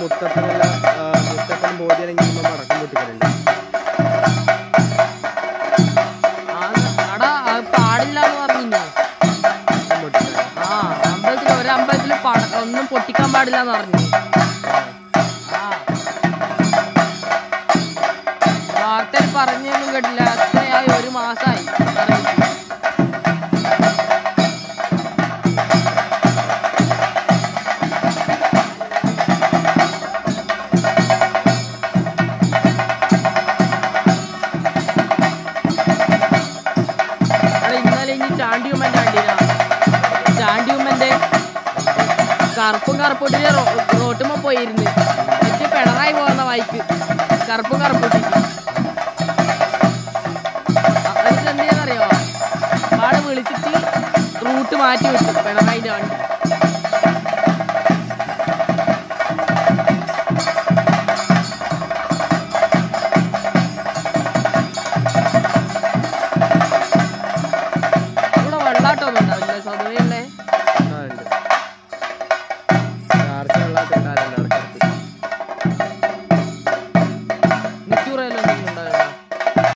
മുത്തപ്പനല്ല മുത്തപ്പൻ ബോധ്യം കഴിയുമ്പോൾ മടക്കം പൊട്ടിക്കലുണ്ട് അടാ അത് പാടില്ല എന്ന് പറഞ്ഞില്ലേ പൊട്ടിക്കല് ആ അമ്പലത്തിൽ ഒരു അമ്പലത്തിൽ പട- ഒന്നും പൊട്ടിക്കാൻ പാടില്ല എന്ന് പറഞ്ഞു ആ വാർത്തയിൽ പറഞ്ഞൊന്നും കേട്ടില്ല എത്രയായി ഒരു മാസമായി അറിയില്ല. എടാ, ഇന്നലെ ഇനി ചാണ്ടി ഉമ്മന്റെ കണ്ടിനാ ചാണ്ടി ഉമ്മന്റെ കറുപ്പും കറുപ്പൂട്ടിന് റോട്ടുമ്പോ പോയിരുന്നു മറ്റേ പിണറായി പോകുന്ന വൈക്ക് കറുപ്പും കറുപ്പൂട്ടിക്ക് എന്നിട്ട് എന്ത് ചെയ്യാന്നറിയോ ആള് വിളിച്ചിട്ട് റൂട്ട് മാറ്റി വിട്ടു പിണറായിന്റെ വണ്ടി